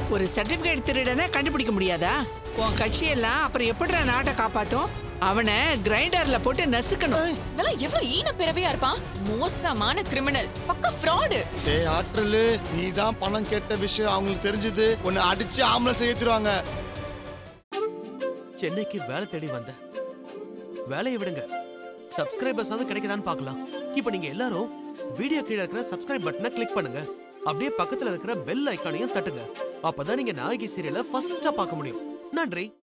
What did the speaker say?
ஒரு சர்டிபிகேட் திருடனை கண்டுபிடிக்க முடியாதா உன் கட்சியெல்லாம் அப்புறம் எப்படிடா நாட்டை காப்பாத்தும் அவனை கிரைண்டர்ல போட்டு நசுக்கணும் இவெல்லாம் எவ்வளவு ஈன பிறவியா இருப்பான் மோசமான கிரிமினல் பக்கா ஃப்ராடு டேய் ஆற்றலு நீ தான் பணம் கேட்ட விஷயம் அவங்களுக்கு தெரிஞ்சது உன்னை அடிச்சு ஆம்புலன்ஸ் ஏத்திடுவாங்க சென்னைக்கு வேலை தேடி வந்தேன் வேலையை விடுங்க சப்ஸ்கிரைபர்ஸ் ஆவது கிடைக்குதான்னு பார்க்கலாம் இப்போ நீங்க எல்லாரும் வீடியோ கீழே இருக்கிற சப்ஸ்கிரைப் பட்டனை கிளிக் பண்ணுங்க அப்படியே பக்கத்துல இருக்கிற பெல் ஐக்கானையும் தட்டுங்க அப்பதான் நீங்க நாயகி சீரியலை ஃபர்ஸ்டா பார்க்க முடியும் நன்றி